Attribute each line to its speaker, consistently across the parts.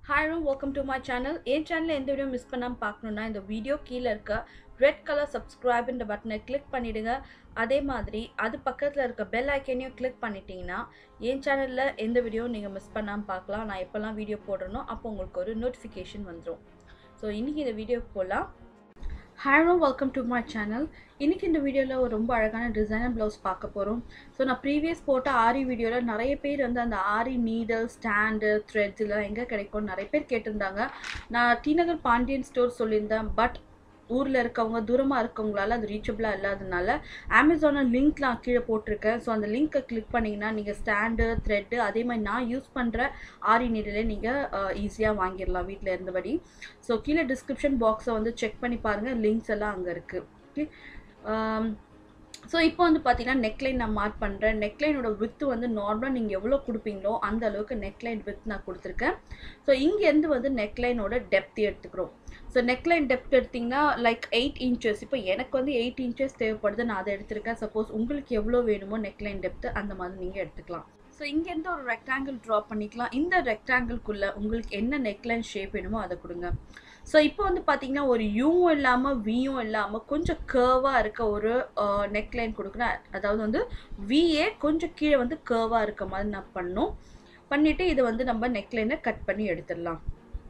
Speaker 1: hi welcome to my channel என் சேனலில் எந்த வீடியோ மிஸ் பண்ணாமல் பார்க்கணுன்னா இந்த வீடியோ கீழே இருக்க ரெட் கலர் சப்ஸ்கிரைப்ன்ற பட்டனை கிளிக் பண்ணிவிடுங்க அதே மாதிரி அது பக்கத்தில் இருக்க பெல் ஐக்கனையும் கிளிக் பண்ணிட்டீங்கன்னா என் சேனலில் எந்த வீடியோ நீங்கள் மிஸ் பண்ணாமல் பார்க்கலாம் நான் எப்போல்லாம் வீடியோ போடுறனோ அப்போ உங்களுக்கு ஒரு நோட்டிஃபிகேஷன் வந்துடும் ஸோ இன்றைக்கி இந்த வீடியோக்கு போகலாம் hi welcome to my channel இன்றைக்கி இந்த வீடியோவில் ஒரு ரொம்ப அழகான டிசைனர் ப்ளவுஸ் பார்க்க போகிறோம் ஸோ நான் ப்ரீவியஸ் போட்ட ஆரி வீடியோவில் நிறைய பேர் வந்து அந்த ஆரி நீடல் ஸ்டாண்டு த்ரெட்ஸ் இதெல்லாம் எங்கே கிடைக்கும் நிறைய பேர் கேட்டிருந்தாங்க நான் டி நகர் பாண்டியன் ஸ்டோர் சொல்லியிருந்தேன் பட் ஊரில் இருக்கவங்க தூரமாக இருக்கவங்களால அது ரீச்சபிளாக இல்லாததுனால அமேசானில் லிங்க் நான் கீழே போட்டிருக்கேன் ஸோ அந்த லிங்க்கை கிளிக் பண்ணிங்கன்னா நீங்கள் ஸ்டாண்டு த்ரெட்டு அதே மாதிரி நான் யூஸ் பண்ணுற ஆரி நீடிலே நீங்கள் ஈஸியாக வாங்கிடலாம் வீட்டில் இருந்தபடி ஸோ கீழே டிஸ்கிரிப்ஷன் பாக்ஸை வந்து செக் பண்ணி பாருங்கள் லிங்க்ஸ் எல்லாம் அங்கே இருக்குது ஓகே ஸோ இப்போ வந்து பார்த்தீங்கன்னா நெக்லைன் நான் மார்க் பண்ணுறேன் நெக்லைனோட வித்து வந்து நார்மலாக நீங்கள் எவ்வளோ கொடுப்பீங்களோ அந்த அளவுக்கு நெக்லைன் வித் நான் கொடுத்துருக்கேன் ஸோ இங்கேருந்து வந்து நெக்லைனோட டெப்த் எடுத்துக்கிறோம் ஸோ நெக்லைன் டெப்த் எடுத்திங்கன்னா லைக் எயிட் இன்ச்சஸ் இப்போ எனக்கு வந்து எயிட் இன்ச்சஸ் தேவைப்படுது நான் அதை எடுத்திருக்கேன் சப்போஸ் உங்களுக்கு எவ்வளோ வேணுமோ நெக்லைன் டெப்த்து அந்த மாதிரி நீங்கள் எடுத்துக்கலாம் ஸோ இங்கேருந்து ஒரு ரெக்டாங்கிள் ட்ரா பண்ணிக்கலாம் இந்த ரெக்டாங்கிள்குள்ளே உங்களுக்கு என்ன நெக்லைன் ஷேப் வேணுமோ அதை கொடுங்க ஸோ இப்போ வந்து பார்த்தீங்கன்னா ஒரு யூவும் இல்லாமல் வியும் இல்லாமல் கொஞ்சம் கேர்வாக இருக்க ஒரு நெக்லைன் கொடுக்குறேன் அதாவது வந்து வியே கொஞ்சம் கீழே வந்து கேர்வாக இருக்க மாதிரி நான் பண்ணோம் பண்ணிவிட்டு இதை வந்து நம்ம நெக்லைனை கட் பண்ணி எடுத்துடலாம்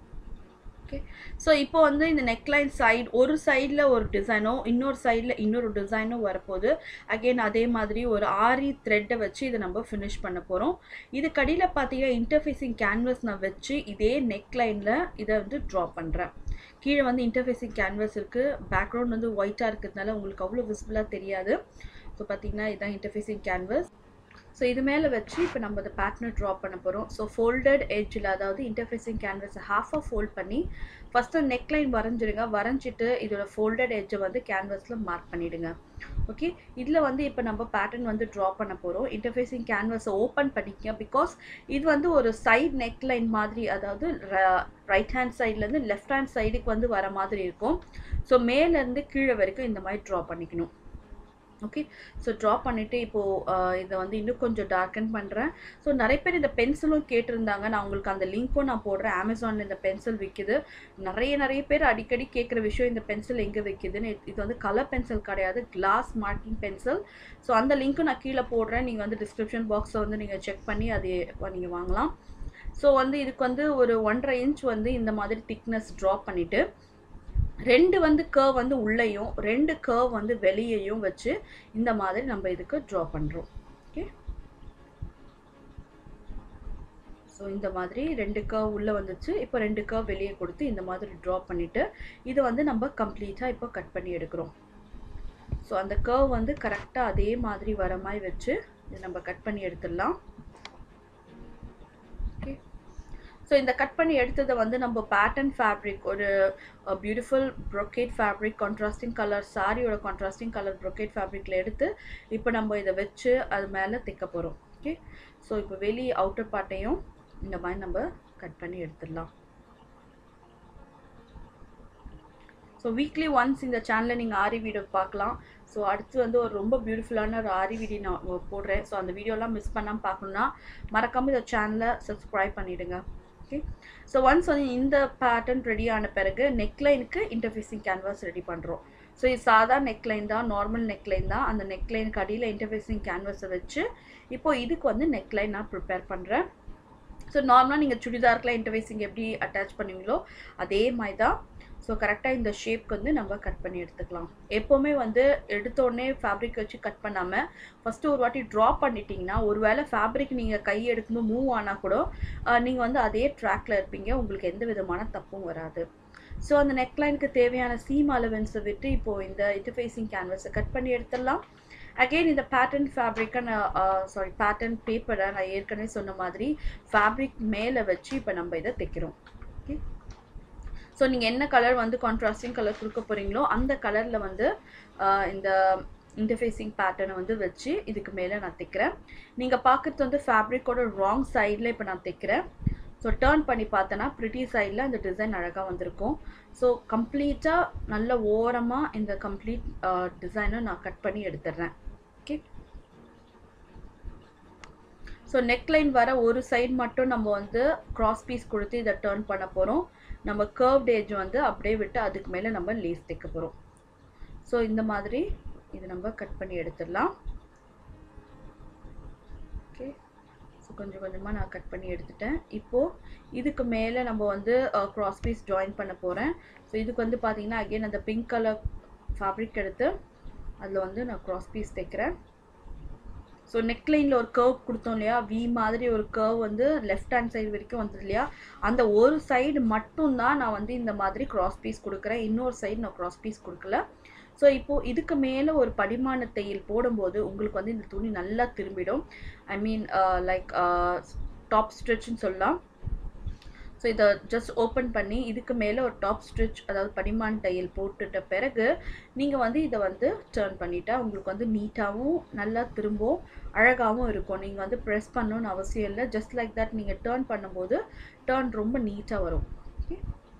Speaker 1: ஓகே ஸோ இப்போ வந்து இந்த நெக்லைன் சைடு ஒரு சைடில் ஒரு டிசைனோ இன்னொரு சைடில் இன்னொரு டிசைனும் வரப்போகுது அகெயின் அதே மாதிரி ஒரு ஆரி த்ரெட்டை வச்சு இதை நம்ம ஃபினிஷ் பண்ண போகிறோம் இது கடியில் பார்த்தீங்கன்னா இன்டர்ஃபேஸிங் கேன்வஸ் நான் வச்சு இதே நெக்லைனில் இதை வந்து ட்ரா பண்ணுறேன் கீழே வந்து இன்டர்ஃபேஸிங் கேன்வஸ் இருக்குது பேக்ரவுண்ட் வந்து ஒயிட்டாக இருக்கிறதுனால உங்களுக்கு அவ்வளோ விசிபிளாக தெரியாது ஸோ பார்த்தீங்கன்னா இதுதான் இன்டர்ஃபேஸிங் கேன்வஸ் ஸோ இது மேலே வச்சு இப்போ நம்ம அந்த பேட்டர்னை ட்ரா பண்ண போகிறோம் ஸோ ஃபோல்டட் எட்ஜில் அதாவது இன்டர்ஃபேஸிங் கேன்வஸை ஹாஃபாக ஃபோல்ட் பண்ணி ஃபஸ்ட்டு நெக்லைன் வரைஞ்சிடுங்க வரைஞ்சிட்டு இதோட ஃபோல்டட் எட்ஜை வந்து கேன்வஸில் மார்க் பண்ணிவிடுங்க ஓகே இதில் வந்து இப்போ நம்ம பேட்டர்ன் வந்து ட்ரா பண்ண போகிறோம் இன்டர்ஃபேஸிங் கேன்வஸை ஓப்பன் பண்ணிக்க பிகாஸ் இது வந்து ஒரு சைட் நெக்லைன் மாதிரி அதாவது ரைட் ஹேண்ட் சைட்லேருந்து லெஃப்ட் ஹேண்ட் சைடுக்கு வந்து வர மாதிரி இருக்கும் ஸோ மேலேருந்து கீழே வரைக்கும் இந்த மாதிரி ட்ரா பண்ணிக்கணும் ஓகே ஸோ ட்ரா பண்ணிவிட்டு இப்போது இதை வந்து இன்னும் கொஞ்சம் டார்க்கன் பண்ணுறேன் ஸோ நிறைய பேர் இந்த பென்சிலும் கேட்டிருந்தாங்க நான் உங்களுக்கு அந்த லிங்க்கும் நான் போடுறேன் அமேசானில் இந்த பென்சில் விற்கிது நிறைய நிறைய பேர் அடிக்கடி கேட்குற விஷயம் இந்த பென்சில் எங்கே விற்கிதுன்னு இது வந்து கலர் பென்சில் கிடையாது கிளாஸ் மார்க்கிங் பென்சில் ஸோ அந்த லிங்க்கும் நான் கீழே போடுறேன் நீங்கள் வந்து டிஸ்கிரிப்ஷன் பாக்ஸை வந்து நீங்கள் செக் பண்ணி அது நீங்கள் வாங்கலாம் ஸோ வந்து இதுக்கு வந்து ஒரு ஒன்றரை இன்ச் வந்து இந்த மாதிரி திக்னஸ் ட்ரா பண்ணிவிட்டு ரெண்டு வந்து கர்வ் வந்து உள்ளேயும் ரெண்டு கர்வ் வந்து வெளியேயும் வச்சு இந்த மாதிரி நம்ம இதுக்கு ட்ரா பண்ணுறோம் ஓகே ஸோ இந்த மாதிரி ரெண்டு கர்வ் உள்ளே வந்துச்சு இப்போ ரெண்டு கர்வ் வெளியே கொடுத்து இந்த மாதிரி ட்ரா பண்ணிவிட்டு இதை வந்து நம்ம கம்ப்ளீட்டாக இப்போ கட் பண்ணி எடுக்கிறோம் ஸோ அந்த கர்வ் வந்து கரெக்டாக அதே மாதிரி வர மாதிரி வச்சு இதை நம்ம கட் பண்ணி எடுத்துடலாம் ஓகே ஸோ இந்த கட் பண்ணி எடுத்ததை வந்து நம்ம பேட்டர்ன் ஃபேப்ரிக் ஒரு beautiful brocade fabric contrasting colour சாரியோட கான்ட்ராஸ்டிங் கலர் ப்ரொக்கேட் ஃபேப்ரிக்கில் எடுத்து இப்போ நம்ம இதை வச்சு அது மேலே தைக்க போகிறோம் ஓகே ஸோ இப்போ வெளி அவுட்டர் பார்ட்டையும் இந்த மாதிரி நம்ம கட் பண்ணி எடுத்துடலாம் ஸோ வீக்லி ஒன்ஸ் இந்த சேனலில் நீங்கள் ஆரி வீடியோ பார்க்கலாம் ஸோ அடுத்து வந்து ஒரு ரொம்ப பியூட்டிஃபுல்லான ஒரு ஆரி வீடியோ நான் போடுறேன் ஸோ அந்த வீடியோலாம் மிஸ் பண்ணாமல் பார்க்கணுன்னா மறக்காமல் இந்த சேனலை சப்ஸ்கிரைப் பண்ணிவிடுங்க ஓகே ஸோ ஒன்ஸ் வந்து இந்த பேட்டர்ன் ரெடி ஆன பிறகு நெக்லைனுக்கு இன்டர்ஃபேஸிங் கேன்வாஸ் ரெடி பண்ணுறோம் ஸோ இது சாதா நெக்லைன் தான் நார்மல் நெக்லைன் தான் அந்த நெக்லைனுக்கு அடியில் இன்டர்ஃபேஸிங் கேன்வாஸை வச்சு இப்போது இதுக்கு வந்து நெக்லைன் நான் ப்ரிப்பேர் பண்ணுறேன் ஸோ நார்மலாக நீங்கள் சுடிதாருக்குலாம் இன்டர்ஃபேஸிங் எப்படி அட்டாச் பண்ணுவீங்களோ அதே மாதிரி தான் ஸோ கரெக்டாக இந்த ஷேப்க்கு வந்து நம்ம கட் பண்ணி எடுத்துக்கலாம் எப்போவுமே வந்து எடுத்தோடனே ஃபேப்ரிக் வச்சு கட் பண்ணாமல் ஃபஸ்ட்டு ஒரு வாட்டி ட்ரா பண்ணிட்டீங்கன்னா ஒரு வேளை ஃபேப்ரிக் நீங்கள் கை எடுக்கும்போது மூவ் ஆனால் கூட நீங்கள் வந்து அதே ட்ராக்கில் இருப்பீங்க உங்களுக்கு எந்த விதமான தப்பும் வராது ஸோ அந்த நெக்லைனுக்கு தேவையான சீம் அலவன்ஸை விட்டு இப்போது இந்த இன்டர்ஃபேஸிங் கேன்வஸை கட் பண்ணி எடுத்துடலாம் அகெயின் இந்த பேட்டர்ன் ஃபேப்ரிக்கை நான் சாரி பேட்டர்ன் பேப்பரை நான் ஏற்கனவே சொன்ன மாதிரி ஃபேப்ரிக் மேலே வச்சு இப்போ நம்ம இதை தைக்கிறோம் ஓகே ஸோ நீங்கள் என்ன கலர் வந்து கான்ட்ராஸ்டிங் கலர் கொடுக்க போகிறீங்களோ அந்த கலரில் வந்து இந்த இன்டர்ஃபேஸிங் பேட்டர்னை வந்து வச்சு இதுக்கு மேலே நான் தைக்கிறேன் நீங்கள் பார்க்குறது வந்து ஃபேப்ரிக்கோட ராங் சைடில் இப்போ நான் தைக்கிறேன் ஸோ டேர்ன் பண்ணி பார்த்தேன்னா ப்ரிட்டி சைடில் அந்த டிசைன் அழகாக வந்திருக்கும் ஸோ கம்ப்ளீட்டாக நல்ல ஓரமாக இந்த கம்ப்ளீட் டிசைனை நான் கட் பண்ணி எடுத்துடுறேன் ஓகே ஸோ நெக்லைன் வர ஒரு சைடு மட்டும் நம்ம வந்து கிராஸ் பீஸ் கொடுத்து இதை டேர்ன் பண்ண போகிறோம் நம்ம கர்வ்ட் ஏஜ் வந்து அப்படியே விட்டு அதுக்கு மேலே நம்ம லேஸ் தைக்க போகிறோம் ஸோ இந்த மாதிரி இது நம்ம கட் பண்ணி எடுத்துடலாம் ஓகே ஸோ கொஞ்சம் கொஞ்சமாக நான் கட் பண்ணி எடுத்துட்டேன் இப்போது இதுக்கு மேலே நம்ம வந்து க்ராஸ் பீஸ் ஜாயின் பண்ண போகிறேன் ஸோ இதுக்கு வந்து பார்த்தீங்கன்னா அகெயின் அந்த பிங்க் கலர் ஃபேப்ரிக் எடுத்து அதில் வந்து நான் க்ராஸ் பீஸ் தைக்கிறேன் ஸோ நெக்லைனில் ஒரு கர்வ் கொடுத்தோம் இல்லையா வி மாதிரி ஒரு கர்வ் வந்து லெஃப்ட் ஹேண்ட் சைடு வரைக்கும் வந்தது இல்லையா அந்த ஒரு சைடு மட்டும்தான் நான் வந்து இந்த மாதிரி க்ராஸ் பீஸ் கொடுக்குறேன் இன்னொரு சைடு நான் க்ராஸ் பீஸ் கொடுக்கல ஸோ இப்போது இதுக்கு மேலே ஒரு படிமான தையல் போடும்போது உங்களுக்கு வந்து இந்த துணி நல்லா திரும்பிடும் ஐ மீன் லைக் டாப் ஸ்ட்ரிச்னு சொல்லலாம் ஸோ இதை ஜஸ்ட் ஓப்பன் பண்ணி இதுக்கு மேலே ஒரு டாப் ஸ்டிச் அதாவது படிமான் தையல் போட்டுட்ட பிறகு நீங்கள் வந்து இதை வந்து டேர்ன் பண்ணிட்டா உங்களுக்கு வந்து நீட்டாகவும் நல்லா திரும்பவும் அழகாகவும் இருக்கும் நீங்கள் வந்து ப்ரெஸ் பண்ணணும்னு அவசியம் இல்லை ஜஸ்ட் லைக் தட் நீங்கள் டேர்ன் பண்ணும்போது டேர்ன் ரொம்ப நீட்டாக வரும் ஓகே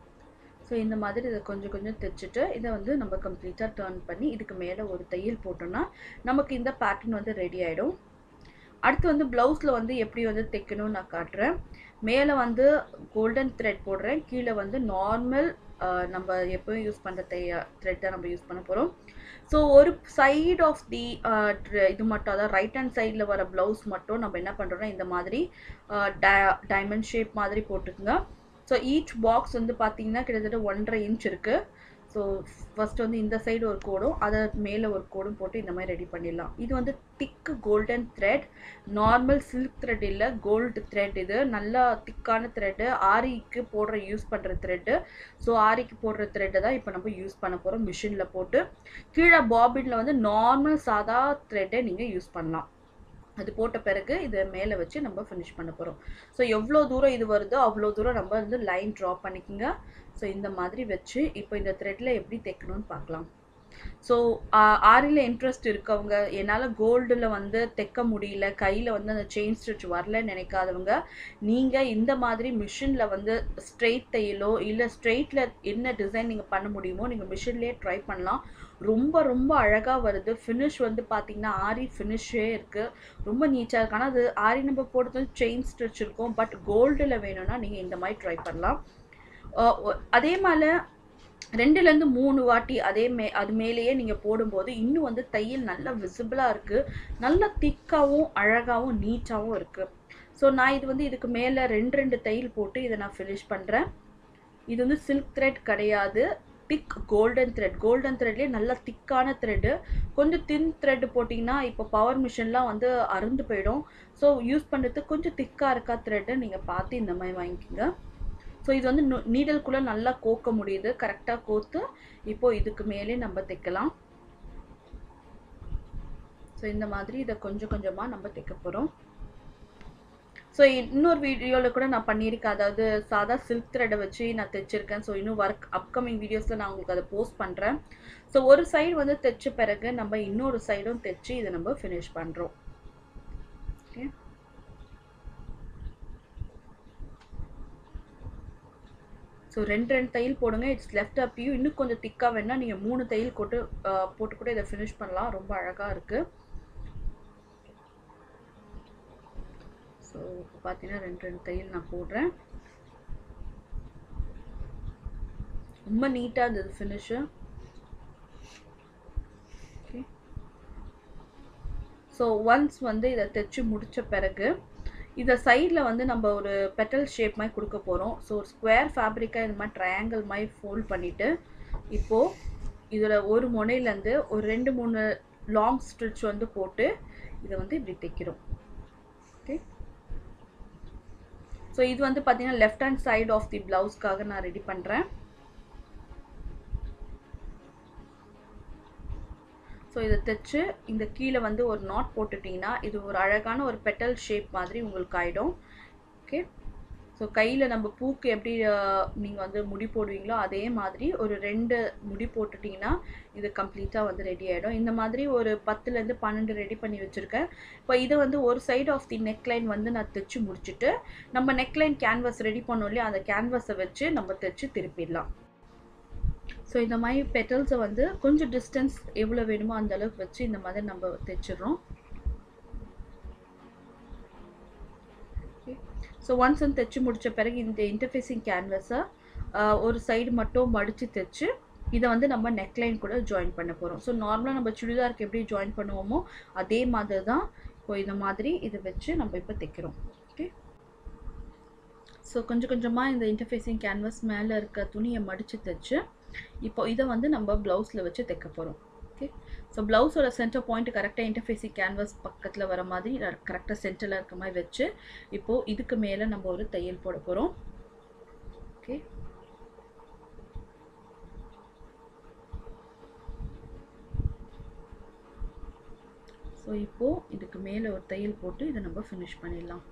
Speaker 1: ஸோ இந்த மாதிரி இதை கொஞ்சம் கொஞ்சம் தைச்சிட்டு இதை வந்து நம்ம கம்ப்ளீட்டாக டேர்ன் பண்ணி இதுக்கு மேலே ஒரு தையல் போட்டோம்னா நமக்கு இந்த பேட்டர்ன் வந்து ரெடி ஆகிடும் அடுத்து வந்து ப்ளவுஸில் வந்து எப்படி வந்து தைக்கணும்னு நான் காட்டுறேன் மேலே வந்து கோல்டன் த்ரெட் போடுறேன் கீழே வந்து நார்மல் நம்ம எப்போயும் யூஸ் பண்ணுற தைய த்ரெட் தான் நம்ம யூஸ் பண்ண போகிறோம் ஸோ ஒரு சைடு ஆஃப் தி இது மட்டும் அதாவது ரைட் ஹேண்ட் சைடில் வர ப்ளவுஸ் மட்டும் நம்ம என்ன பண்ணுறோம்னா இந்த மாதிரி டைமண்ட் ஷேப் மாதிரி போட்டுக்குங்க ஸோ ஈச் பாக்ஸ் வந்து பார்த்தீங்கன்னா கிட்டத்தட்ட ஒன்றரை இன்ச் இருக்குது ஸோ ஃபஸ்ட் வந்து இந்த சைடு ஒரு கோடும் அதை மேலே ஒரு கோடும் போட்டு இந்த மாதிரி ரெடி பண்ணிடலாம் இது வந்து thick golden thread normal silk thread இல்லை கோல்டு த்ரெட் இது நல்லா திக்கான த்ரெட்டு ஆரிக்கு போடுற யூஸ் பண்ணுற த்ரெட்டு ஸோ ஆரிக்கு போடுற த்ரெட்டை தான் இப்போ நம்ம யூஸ் பண்ண போகிறோம் மிஷினில் போட்டு கீழே பாபினில் வந்து நார்மல் சாதா த்ரெட்டை நீங்கள் யூஸ் பண்ணலாம் அது போட்ட பிறகு இதை மேலே வச்சு நம்ம ஃபினிஷ் பண்ண போகிறோம் ஸோ எவ்வளோ தூரம் இது வருதோ அவ்வளோ தூரம் நம்ம வந்து லைன் ட்ரா பண்ணிக்கோங்க ஸோ இந்த மாதிரி வச்சு இப்போ இந்த த்ரெட்டில் எப்படி தைக்கணும்னு பார்க்கலாம் ஸோ ஆரியில் இன்ட்ரெஸ்ட் இருக்கவங்க என்னால் கோல்டில் வந்து தைக்க முடியல கையில் வந்து அந்த செயின் ஸ்டிச் வரலன்னு நினைக்காதவங்க நீங்கள் இந்த மாதிரி மிஷினில் வந்து ஸ்ட்ரெயிட் தையலோ இல்லை ஸ்ட்ரெயிட்டில் என்ன டிசைன் நீங்கள் பண்ண முடியுமோ நீங்கள் மிஷின்லேயே ட்ரை பண்ணலாம் ரொம்ப ரொம்ப அழகாக வருது ஃபினிஷ் வந்து பார்த்தீங்கன்னா ஆரி ஃபினிஷே இருக்குது ரொம்ப நீட்டாக இருக்கு ஆனால் அது ஆரி நம்ம போடுறது செயின் ஸ்டிச் இருக்கும் பட் கோல்டில் வேணும்னா நீங்கள் இந்த மாதிரி ட்ரை பண்ணலாம் அதே மாதிரி ரெண்டுலேருந்து மூணு வாட்டி அதே மே அது மேலேயே நீங்கள் போடும்போது இன்னும் வந்து தையல் நல்லா விசிபிளாக இருக்குது நல்லா திக்காகவும் அழகாகவும் நீட்டாகவும் இருக்குது ஸோ நான் இது வந்து இதுக்கு மேலே ரெண்டு ரெண்டு தையல் போட்டு இதை நான் ஃபினிஷ் பண்ணுறேன் இது வந்து சில்க் த்ரெட் கிடையாது திக் கோல்டன் த்ரெட் கோல்டன் த்ரெட்லேயே நல்லா திக்கான த்ரெட்டு கொஞ்சம் தின் த்ரெட் போட்டிங்கன்னா இப்போ பவர் மிஷின்லாம் வந்து அருந்து போயிடும் ஸோ யூஸ் பண்ணுறதுக்கு கொஞ்சம் திக்காக இருக்கா த்ரெட்டு நீங்கள் பார்த்து இந்த மாதிரி வாங்கிக்கோங்க ஸோ இது வந்து நீடல்குள்ளே நல்லா கோக்க முடியுது கரெக்டாக கோத்து இப்போது இதுக்கு மேலே நம்ம தைக்கலாம் ஸோ இந்த மாதிரி இதை கொஞ்சம் கொஞ்சமாக நம்ம தைக்க போகிறோம் ஸோ இன்னொரு வீடியோவில் கூட நான் பண்ணியிருக்கேன் அதாவது சாதா சில்க் த்ரெட்டை வச்சு நான் தைச்சிருக்கேன் ஸோ இன்னும் ஒர்க் அப்கமிங் வீடியோஸில் நான் உங்களுக்கு அதை போஸ்ட் பண்ணுறேன் ஸோ ஒரு சைடு வந்து தைச்ச பிறகு நம்ம இன்னொரு சைடும் தைச்சு இதை நம்ம ஃபினிஷ் பண்ணுறோம் ஓகே ஸோ ரெண்டு ரெண்டு தையல் போடுங்க இட்ஸ் லெஃப்ட் அப்பியும் இன்னும் கொஞ்சம் திக்காக வேணால் நீங்கள் மூணு தையல் போட்டு போட்டு கூட இதை ஃபினிஷ் பண்ணலாம் ரொம்ப அழகாக இருக்குது ஸோ இப்போ பார்த்தீங்கன்னா ரெண்டு ரெண்டு தையல் நான் போடுறேன் ரொம்ப நீட்டாக இருந்தது ஃபினிஷு ஓகே ஸோ ஒன்ஸ் வந்து இதை தைச்சு முடித்த பிறகு இதை சைடில் வந்து நம்ம ஒரு பெட்டல் ஷேப் மாதிரி கொடுக்க போகிறோம் ஸோ ஒரு ஸ்கொயர் ஃபேப்ரிக்காக இந்த மாதிரி ட்ரையாங்கிள் மாதிரி ஃபோல்ட் பண்ணிவிட்டு இப்போது இதில் ஒரு முனையிலேருந்து ஒரு ரெண்டு மூணு லாங் ஸ்டிச் வந்து போட்டு இதை வந்து இப்படி தைக்கிறோம் ஓகே ஸோ இது வந்து பார்த்தீங்கன்னா left hand side of the ப்ளவுஸ்க்காக நான் ரெடி பண்ணுறேன் ஸோ இதை தைச்சு இந்த கீழே வந்து ஒரு நாட் போட்டுட்டிங்கன்னா இது ஒரு அழகான ஒரு பெட்டல் ஷேப் மாதிரி உங்களுக்கு ஆகிடும் ஓகே ஸோ கையில் நம்ம பூக்கு எப்படி நீங்கள் வந்து முடி போடுவீங்களோ அதே மாதிரி ஒரு ரெண்டு முடி போட்டுட்டிங்கன்னா இது கம்ப்ளீட்டாக வந்து ரெடி ஆகிடும் இந்த மாதிரி ஒரு பத்துலேருந்து பன்னெண்டு ரெடி பண்ணி வச்சுருக்கேன் இப்போ இதை வந்து ஒரு சைடு ஆஃப் தி நெக்லைன் வந்து நான் தைச்சு முடிச்சுட்டு நம்ம நெக்லைன் கேன்வாஸ் ரெடி பண்ணோம் இல்லையா அந்த கேன்வாஸை வச்சு நம்ம தைச்சு திருப்பிடலாம் ஸோ இந்த மாதிரி பெட்டல்ஸை வந்து கொஞ்சம் டிஸ்டன்ஸ் எவ்வளோ வேணுமோ அந்த அளவுக்கு வச்சு இந்த மாதிரி நம்ம தைச்சிடுறோம் ஸோ ஒன்ஸ் வந்து தைச்சு முடித்த பிறகு இந்த இன்டர்ஃபேஸிங் கேன்வஸை ஒரு சைடு மட்டும் மடித்து தைச்சு இதை வந்து நம்ம நெக்லைன் கூட ஜாயின் பண்ண போகிறோம் ஸோ நார்மலாக நம்ம சுடிதாருக்கு எப்படி ஜாயின் பண்ணுவோமோ அதே மாதிரி தான் இப்போ இந்த மாதிரி இதை வச்சு நம்ம இப்போ தைக்கிறோம் ஓகே ஸோ கொஞ்சம் கொஞ்சமாக இந்த இன்டர்ஃபேஸிங் கேன்வஸ் மேலே இருக்க துணியை மடித்து தைச்சு இப்போ இதை வந்து நம்ம ப்ளவுஸில் வச்சு தைக்க போகிறோம் ஓகே ஸோ ப்ளவுஸோட சென்டர் பாயிண்ட் கரெக்டாக இன்டர்ஃபேஸிங் கேன்வஸ் பக்கத்தில் வர மாதிரி கரெக்டாக சென்டரில் இருக்க மாதிரி வச்சு இப்போது இதுக்கு மேலே நம்ம ஒரு தையல் போட போகிறோம் ஓகே ஸோ இப்போது இதுக்கு மேலே ஒரு தையல் போட்டு இதை நம்ம ஃபினிஷ் பண்ணிடலாம்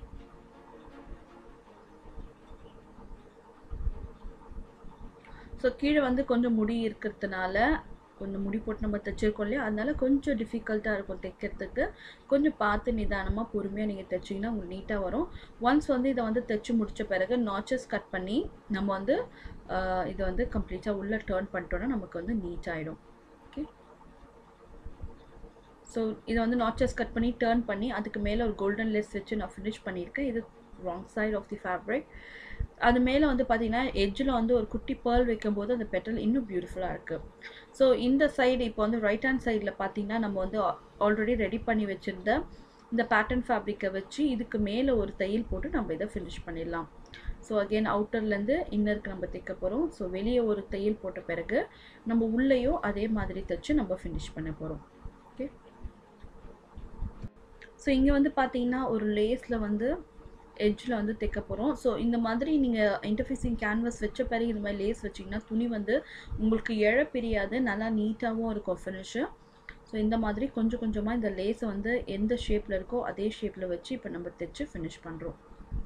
Speaker 1: ஸோ கீழே வந்து கொஞ்சம் முடி இருக்கிறதுனால கொஞ்சம் முடி போட்டு நம்ம தைச்சிருக்கோம் இல்லையா அதனால கொஞ்சம் டிஃபிகல்ட்டாக இருக்கும் தைக்கிறதுக்கு கொஞ்சம் பார்த்து நிதானமாக பொறுமையாக நீங்கள் தைச்சிங்கன்னா உங்களுக்கு நீட்டாக வரும் ஒன்ஸ் வந்து இதை வந்து தைச்சி முடித்த பிறகு நாச்சஸ் கட் பண்ணி நம்ம வந்து இதை வந்து கம்ப்ளீட்டாக உள்ளே டேர்ன் பண்ணிட்டோன்னா நமக்கு வந்து நீட் ஆகிடும் ஓகே ஸோ இதை வந்து நாச்சஸ் கட் பண்ணி டேர்ன் பண்ணி அதுக்கு மேலே ஒரு கோல்டன் லெஸ் வச்சு நான் ஃபினிஷ் பண்ணியிருக்கேன் இது wrong side of the fabric அது மேலே வந்து பார்த்தீங்கன்னா எட்ஜில் வந்து ஒரு குட்டி பேர்ல் வைக்கும்போது அந்த பெட்டல் இன்னும் பியூட்டிஃபுல்லாக இருக்குது ஸோ இந்த சைடு இப்போ வந்து ரைட் ஹேண்ட் சைடில் பார்த்தீங்கன்னா நம்ம வந்து ஆல்ரெடி ரெடி பண்ணி வச்சுருந்த இந்த பேட்டர்ன் ஃபேப்ரிக்கை வச்சு இதுக்கு மேலே ஒரு தையல் போட்டு நம்ம இதை ஃபினிஷ் பண்ணிடலாம் ஸோ அகெயின் அவுட்டர்லேருந்து இன்னருக்கு நம்ம தைக்க போகிறோம் ஸோ வெளியே ஒரு தையல் போட்ட பிறகு நம்ம உள்ளேயும் அதே மாதிரி தைச்சு நம்ம ஃபினிஷ் பண்ண போகிறோம் ஓகே ஸோ இங்கே வந்து பார்த்தீங்கன்னா ஒரு லேஸில் வந்து எட்ஜில் வந்து தைக்க போகிறோம் ஸோ இந்த மாதிரி நீங்கள் இன்டர்ஃபேஸிங் கேன்வஸ் வச்ச பிறகு இந்த மாதிரி லேஸ் வச்சிங்கன்னா துணி வந்து உங்களுக்கு எழ பிரியாது நல்லா நீட்டாகவும் இருக்கும் ஃபினிஷு ஸோ இந்த மாதிரி கொஞ்சம் கொஞ்சமாக இந்த லேஸை வந்து எந்த ஷேப்பில் இருக்கோ அதே ஷேப்பில் வச்சு இப்போ நம்ம தைச்சு ஃபினிஷ் பண்ணுறோம்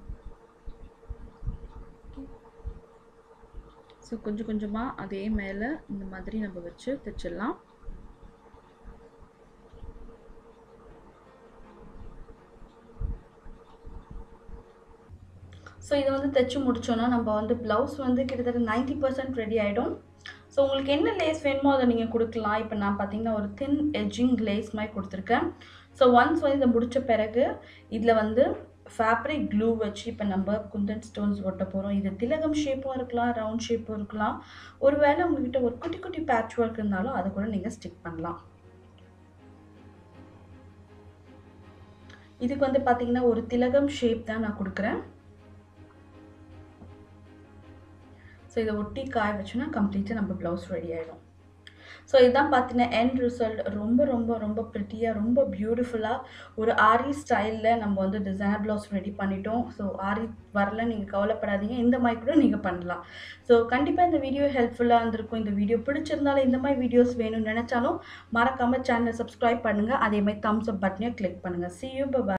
Speaker 1: ஸோ கொஞ்சம் கொஞ்சமாக அதே மேலே இந்த மாதிரி நம்ம வச்சு தைச்சிடலாம் ஸோ இதை வந்து தைச்சு முடிச்சோன்னா நம்ம வந்து ப்ளவுஸ் வந்து கிட்டத்தட்ட நைன்ட்டி பர்சன்ட் ரெடி ஆகிடும் ஸோ உங்களுக்கு என்ன லேஸ் வேணுமோ அதை நீங்கள் கொடுக்கலாம் இப்போ நான் பார்த்தீங்கன்னா ஒரு தின் எட்ஜிங் லேஸ் மாதிரி கொடுத்துருக்கேன் ஸோ ஒன்ஸ் வந்து இதை முடித்த பிறகு இதில் வந்து ஃபேப்ரிக் க்ளூ வச்சு இப்போ நம்ம குந்தன் ஸ்டோன்ஸ் ஒட்ட போகிறோம் இது திலகம் ஷேப்பும் இருக்கலாம் ரவுண்ட் ஷேப்பும் இருக்கலாம் ஒருவேளை உங்ககிட்ட ஒரு குட்டி குட்டி பேட்ச் ஒர்க் இருந்தாலும் அதை கூட நீங்கள் ஸ்டிக் பண்ணலாம் இதுக்கு வந்து பார்த்தீங்கன்னா ஒரு திலகம் ஷேப் தான் நான் கொடுக்குறேன் ஸோ இதை ஒட்டி காய வச்சோன்னா கம்ப்ளீட்டாக நம்ம ப்ளவுஸ் ரெடி ஆகிடும் ஸோ இதுதான் பார்த்தீங்கன்னா எண்ட் ரிசல்ட் ரொம்ப ரொம்ப ரொம்ப ப்ரிட்டியாக ரொம்ப பியூட்டிஃபுல்லாக ஒரு ஆரி ஸ்டைலில் நம்ம வந்து டிசைனர் ப்ளவுஸ் ரெடி பண்ணிட்டோம் ஸோ ஆரி வரல நீங்கள் கவலைப்படாதீங்க இந்த மாதிரி கூட நீங்கள் பண்ணலாம் ஸோ கண்டிப்பாக இந்த வீடியோ ஹெல்ப்ஃபுல்லாக இருந்திருக்கும் இந்த வீடியோ பிடிச்சிருந்தாலும் இந்த மாதிரி வீடியோஸ் வேணும்னு நினச்சாலும் மறக்காமல் சேனலை சப்ஸ்கிரைப் பண்ணுங்கள் அதே மாதிரி தம்ஸ் அப் பட்டனையும் கிளிக் பண்ணுங்கள் சி யூ பை